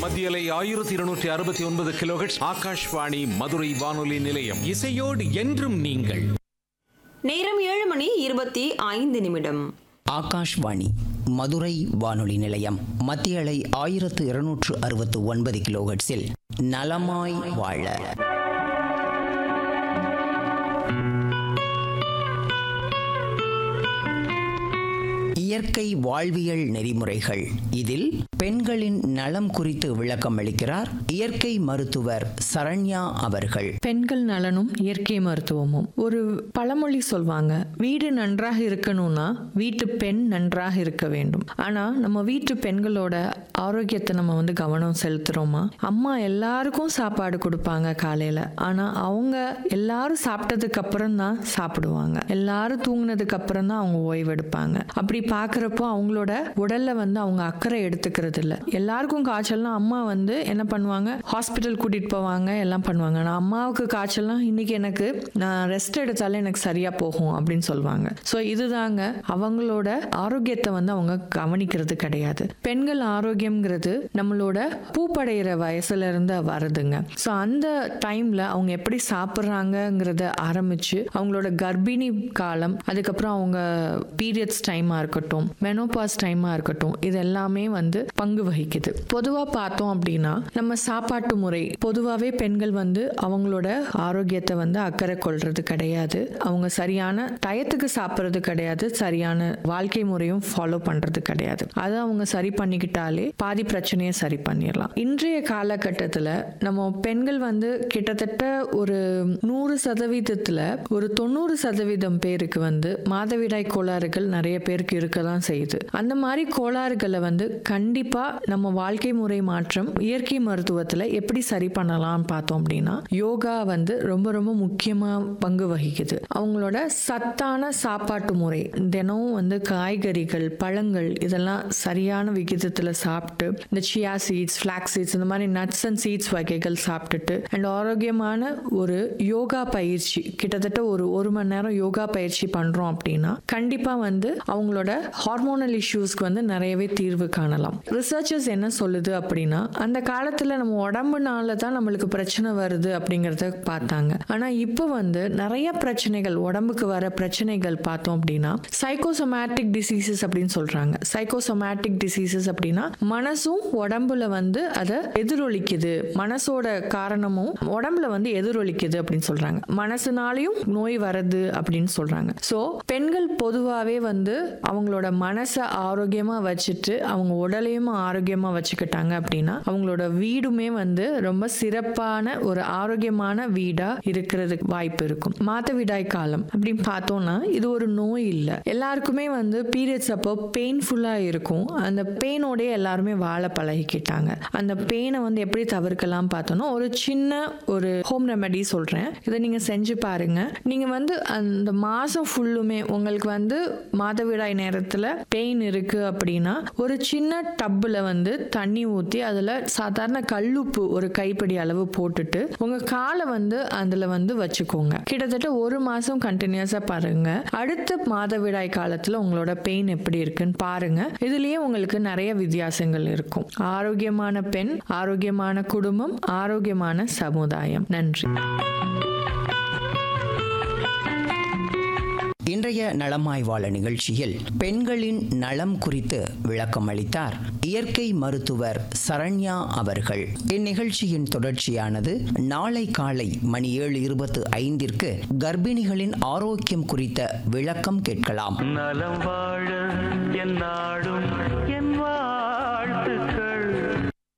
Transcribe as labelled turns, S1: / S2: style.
S1: மத்தியலை ஆயிரத்தி இருநூற்றி அறுபத்தி ஒன்பது கிலோஹெட்ஸ் ஆகாஷ்வாணி மதுரை வானொலி நிலையம்
S2: இசையோடு என்றும் நீங்கள்
S3: நேரம் ஏழு மணி இருபத்தி ஐந்து நிமிடம்
S4: ஆகாஷ்வாணி மதுரை வானொலி நிலையம் மத்திய அலை ஆயிரத்து இருநூற்று அறுபத்து ஒன்பது கிலோஹெட்ஸில் நலமாய் வாழ இயற்கை வாழ்வியல் நெறிமுறைகள் இதில் பெண்களின் நலம் குறித்து விளக்கம் அளிக்கிறார் இயற்கை மருத்துவர் சரண்யா அவர்கள்
S5: பெண்கள் நலனும் இயற்கை மருத்துவமும் ஒரு பழமொழி சொல்வாங்க வீடு நன்றாக இருக்கணும்னா வீட்டு பெண் நன்றாக இருக்க வேண்டும் ஆனா நம்ம வீட்டு பெண்களோட ஆரோக்கியத்தை நம்ம வந்து கவனம் செலுத்துறோமா அம்மா எல்லாருக்கும் சாப்பாடு கொடுப்பாங்க காலையில ஆனா அவங்க எல்லாரும் சாப்பிட்டதுக்கு அப்புறம் தான் சாப்பிடுவாங்க எல்லாரும் தூங்குனதுக்கு அப்புறம் தான் அவங்க ஓய்வெடுப்பாங்க அப்படி பார்க்குறப்போ அவங்களோட உடல்ல வந்து அவங்க அக்கறை எடுத்துக்கிறது இல்லை எல்லாருக்கும் காய்ச்சல்னா அம்மா வந்து என்ன பண்ணுவாங்க ஹாஸ்பிட்டல் கூட்டிட்டு போவாங்க எல்லாம் பண்ணுவாங்க ஆனால் அம்மாவுக்கு காய்ச்சல்னா இன்னைக்கு எனக்கு நான் ரெஸ்ட் எடுத்தாலே எனக்கு சரியா போகும் அப்படின்னு சொல்லுவாங்க ஸோ இதுதாங்க அவங்களோட ஆரோக்கியத்தை வந்து அவங்க கவனிக்கிறது கிடையாது பெண்கள் ஆரோக்கியம்ங்கிறது நம்மளோட பூப்படைகிற வயசுல இருந்து வருதுங்க ஸோ அந்த டைம்ல அவங்க எப்படி சாப்பிட்றாங்கங்கிறத ஆரம்பிச்சு அவங்களோட கர்ப்பிணி காலம் அதுக்கப்புறம் அவங்க பீரியட்ஸ் டைமாக இருக்கட்டும் மெனோபாஸ் டைமாக இருக்கட்டும் இது எல்லாமே வந்து பங்கு வகிக்குது பொதுவாக பார்த்தோம் அப்படின்னா நம்ம சாப்பாட்டு முறை பொதுவாகவே பெண்கள் வந்து அவங்களோட ஆரோக்கியத்தை வந்து அக்கறை கொள்றது கிடையாது அவங்க சரியான டயத்துக்கு சாப்பிட்றது கிடையாது சரியான வாழ்க்கை முறையும் ஃபாலோ பண்றது கிடையாது அதை அவங்க சரி பண்ணிக்கிட்டாலே பாதி பிரச்சனையை சரி பண்ணிடலாம் இன்றைய காலகட்டத்தில் நம்ம பெண்கள் வந்து கிட்டத்தட்ட ஒரு நூறு சதவீதத்தில் ஒரு தொண்ணூறு சதவீதம் பேருக்கு வந்து மாதவிடாய் கோளாறுகள் நிறைய பேருக்கு இருக்க தான் செய்யுது அந்த மாதிரி கோளாறுகளை வந்து கண்டிப்பாக நம்ம வாழ்க்கை முறை மாற்றம் இயற்கை மருத்துவத்தில் எப்படி சரி பண்ணலாம்னு பார்த்தோம் அப்படின்னா யோகா வந்து ரொம்ப ரொம்ப முக்கியமாக பங்கு வகிக்குது அவங்களோட சத்தான சாப்பாட்டு முறை தினமும் வந்து காய்கறிகள் பழங்கள் இதெல்லாம் சரியான விகிதத்தில் சாப்பிட்டு இந்த சியா சீட்ஸ் ஃப்ளாக் சீட்ஸ் இந்த மாதிரி நட்ஸ் அண்ட் சீட்ஸ் வகைகள் சாப்பிட்டுட்டு அண்ட் ஆரோக்கியமான ஒரு யோகா பயிற்சி கிட்டத்தட்ட ஒரு ஒரு மணி நேரம் யோகா பயிற்சி பண்ணுறோம் அப்படின்னா கண்டிப்பாக வந்து அவங்களோட ஹார்மோனல் இஷ்யூஸ்க்கு வந்து நிறையவே தீர்வு காணலாம் ரிசர்ச்சர்ஸ் என்ன சொல்லுது அப்படின்னா அந்த காலத்தில் நம்ம உடம்புனால தான் நம்மளுக்கு பிரச்சனை வருது அப்படிங்கிறத பார்த்தாங்க ஆனால் இப்போ வந்து நிறைய பிரச்சனைகள் உடம்புக்கு வர பிரச்சனைகள் பார்த்தோம் அப்படின்னா சைக்கோசோமேட்டிக் டிசீசஸ் அப்படின்னு சொல்றாங்க சைக்கோசோமேட்டிக் டிசீசஸ் அப்படின்னா மனசும் உடம்புல வந்து அதை எதிரொலிக்குது மனசோட காரணமும் உடம்புல வந்து எதிரொலிக்குது அப்படின்னு சொல்றாங்க மனசுனாலையும் நோய் வருது அப்படின்னு சொல்றாங்க ஸோ பெண்கள் பொதுவாகவே வந்து அவங்களோட மனசை ஆரோக்கியமா வச்சுட்டு அவங்க உடலையும் ஆரோக்கியமா வச்சுக்கிட்டாங்க அப்படின்னா அவங்களோட வீடுமே வந்து ரொம்ப சிறப்பான ஒரு ஆரோக்கியமான வீடா இருக்கிறதுக்கு வாய்ப்பு இருக்கும் மாதவிடாய் காலம் அப்படின்னு பார்த்தோம்னா இது ஒரு நோய் இல்லை எல்லாருக்குமே வந்து பீரியட்ஸ் அப்போ பெயின்ஃபுல்லாக இருக்கும் அந்த பெயினோடய எல்லாருமே வாழ பழகிக்கிட்டாங்க அந்த பெயினை வந்து எப்படி தவிர்க்கலாம் பார்த்தோன்னா ஒரு சின்ன ஒரு ஹோம் ரெமெடி சொல்கிறேன் இதை நீங்கள் செஞ்சு பாருங்க நீங்கள் வந்து அந்த மாதம் ஃபுல்லுமே உங்களுக்கு வந்து மாதவிடாய் நேரத்தில் பெயின் இருக்குது அப்படின்னா ஒரு சின்ன டப்பில் வந்து தண்ணி ஊற்றி அதில் சாதாரண கல்லுப்பு ஒரு கைப்பிடி அளவு போட்டுட்டு உங்கள் காலை வந்து அதில் வந்து வச்சுக்கோங்க கிட்டத்தட்ட ஒரு மாதம் கண்டினியூஸாக பாருங்க அடுத்த மாதவிடாய் காலத்தில் உங்களோட பெயின் எப்படி இருக்குன்னு பாருங்க இதுலயே உங்களுக்கு நிறைய வித்தியாசங்கள் இருக்கும் ஆரோக்கியமான பெண் ஆரோக்கியமான குடும்பம் ஆரோக்கியமான சமுதாயம் நன்றி
S4: இன்றைய நலமாய் வாழ நிகழ்ச்சியில் பெண்களின் நலம் குறித்து விளக்கம் அளித்தார் இயற்கை மருத்துவர் சரண்யா அவர்கள் இந்நிகழ்ச்சியின் தொடர்ச்சியானது நாளை காலை மணி ஏழு இருபத்து ஐந்திற்கு கர்ப்பிணிகளின் ஆரோக்கியம் குறித்த விளக்கம் கேட்கலாம்
S6: நலம் வாழ